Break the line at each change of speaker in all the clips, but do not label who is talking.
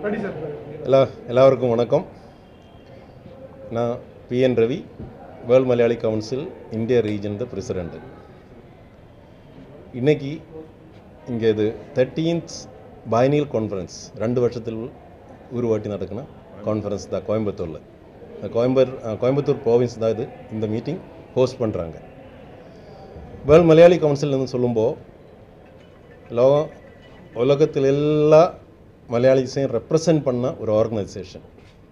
ready sir
எல்லா எல்லாருக்கும் வணக்கம் நான் PN Ravi world Malayali council India region the president இன்னைக்கு இங்கே இது தேர்ட்டீன்த் பைனியல் கான்ஃபரன்ஸ் ரெண்டு வருஷத்தில் ஒரு வாட்டி நடக்கின கான்ஃபரன்ஸ் தான் கோயம்புத்தூரில் இந்த கோயம்பர் கோயம்புத்தூர் ப்ரோவின்ஸ் தான் இது இந்த மீட்டிங் ஹோஸ்ட் பண்ணுறாங்க வேர்ல்ட் மலையாளி கவுன்சில்னு சொல்லும்போது லோகம் உலகத்தில் எல்லா மலையாளிஸையும் ரெப்ரசன்ட் பண்ண ஒரு organisation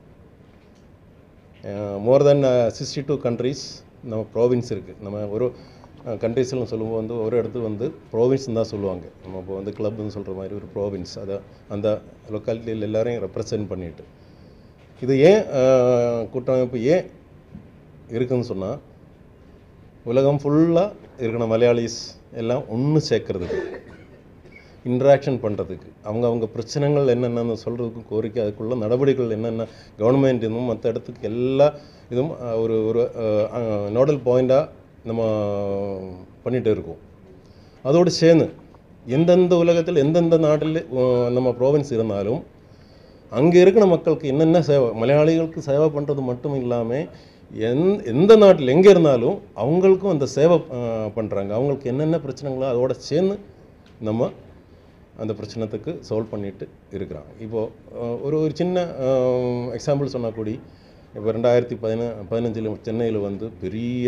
more than sixty two countries நம்ம ப்ரோவின்ஸ் இருக்குது நம்ம ஒரு கண்ட்ரீஸ்னு சொல்லும்போது வந்து ஒரு இடத்து வந்து ப்ரோவின்ஸ் தான் சொல்லுவாங்க நம்ம இப்போ வந்து கிளப்னு சொல்கிற மாதிரி ஒரு ப்ரோவின்ஸ் அதை அந்த லொக்காலிட்டியில் எல்லாரையும் ரெப்ரசன்ட் பண்ணிட்டு இது ஏன் அஹ், கூட்டமைப்பு ஏன் இருக்குன்னு சொன்னால் உலகம் ஃபுல்லாக இருக்கிற மலையாளிஸ் எல்லாம் ஒன்று சேர்க்கறதுக்கு இன்ட்ராக்ஷன் பண்ணுறதுக்கு அவங்க அவங்க பிரச்சனைகள் என்னென்னு சொல்கிறதுக்கு கோரிக்கை அதுக்குள்ள நடவடிக்கைகள் என்னென்ன கவர்மெண்ட் இதுவும் மற்ற இடத்துக்கு எல்லா இதுவும் அஹ், ஒரு ஒரு நோடல் பாயிண்ட்டாக நம்ம பண்ணிகிட்டு இருக்கோம் அதோடு சேர்ந்து எந்தெந்த உலகத்தில் எந்தெந்த நாட்டில் அஹ், நம்ம ப்ரோவின்ஸ் இருந்தாலும் அங்கே இருக்கிற மக்களுக்கு என்னென்ன சேவை மலையாளிகளுக்கு சேவை பண்ணுறது மட்டும் இல்லாமல் எந் எந்த நாட்டில் எங்கே இருந்தாலும் அவங்களுக்கும் அந்த சேவை பண்ணுறாங்க அவங்களுக்கு என்னென்ன பிரச்சனைகளோ அதோட சேர்ந்து நம்ம அந்த பிரச்சனத்துக்கு சால்வ் பண்ணிட்டு இருக்கிறாங்க இப்போது ஒரு ஒரு சின்ன எக்ஸாம்பிள் சொன்னால் கூடி இப்போ ரெண்டாயிரத்தி பதின பதினஞ்சில் சென்னையில் வந்து பெரிய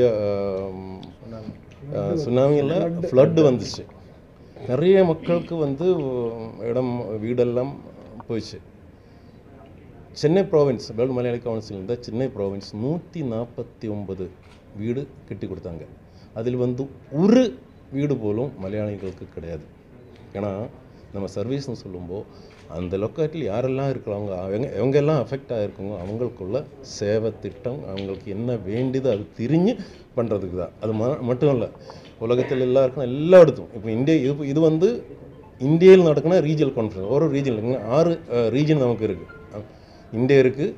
சுனாமியில் ஃப்ளட்டு வந்துச்சு நிறைய மக்களுக்கு வந்து இடம் வீடெல்லாம் போயிடுச்சு Chennai province world Malayali council இருந்த சென்னை ப்ரோவின்ஸ் நூற்றி நாற்பத்தி ஒன்பது வீடு கட்டி கொடுத்தாங்க அதில் வந்து ஒரு வீடு போலும் மலையாளிகளுக்கு கிடையாது ஏன்னா நம்ம சர்வீஸ்னு சொல்லும்போது அந்த லொக்காலிட்டியில் யாரெல்லாம் இருக்கிறாங்க அவங்க எவங்கெல்லாம் அஃபெக்ட் ஆகிருக்காங்க அவங்களுக்குள்ள சேவை திட்டம் அவங்களுக்கு என்ன வேண்டியது அது தெரிஞ்சு பண்ணுறதுக்கு தான் அது ம மட்டும் இல்லை உலகத்தில் எல்லாருக்கும் எல்லா இடத்தும் இப்போ இந்தியா இது இது வந்து இந்தியாவில் நடக்கிற ரீஜனல் கான்ஃபரன்ஸ் ஒரு ரீஜன் ஆறு ரீஜன் நமக்கு இருக்குது இந்தியா இருக்குது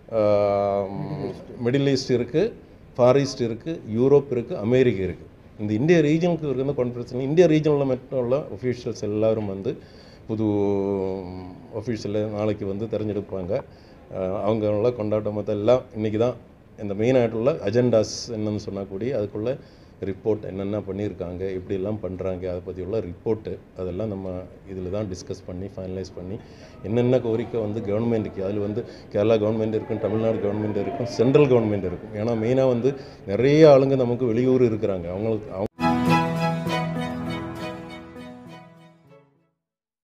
மிடில் ஈஸ்ட் இருக்குது ஃபார் ஈஸ்ட் இருக்குது யூரோப் இருக்குது அமெரிக்கா இருக்குது இந்த இந்திய ரீஜனுக்கு இருக்கிற கான்ஃபரன்ஸ் இந்திய ரீஜனில் மட்டும் உள்ள ஒஃபீஷியல்ஸ் எல்லாரும் வந்து புது ஒஃபீஷியல் நாளைக்கு வந்து திரஞ்செடுப்பாங்க அஹ் அவங்கள கொண்டாட்டம் மற்ற எல்லாம் இன்றைக்கி தான் இந்த மெயினாയിട്ടുள்ள அஜெண்டாஸ் என்னன்னு சொன்னால் கூடி அதுக்குள்ள ரிப்போர்ட் என்னென்ன பண்ணியிருக்காங்க எப்படியெல்லாம் பண்ணுறாங்க அதை பற்றியுள்ள ரிப்போர்ட்டு அதெல்லாம் நம்ம இதில் தான் டிஸ்கஸ் பண்ணி ஃபைனலைஸ் பண்ணி என்னென்ன கோரிக்கை வந்து கவர்மெண்ட்டுக்கு அதில் வந்து கேரளா கவர்மெண்ட் இருக்கும் தமிழ்நாடு கவர்மெண்ட் இருக்கும் சென்ட்ரல் கவர்மெண்ட் இருக்கும் ஏன்னா மெயினாக வந்து நிறைய ஆளுங்க நமக்கு வெளியூர் இருக்கிறாங்க அவங்களுக்கு அவங்க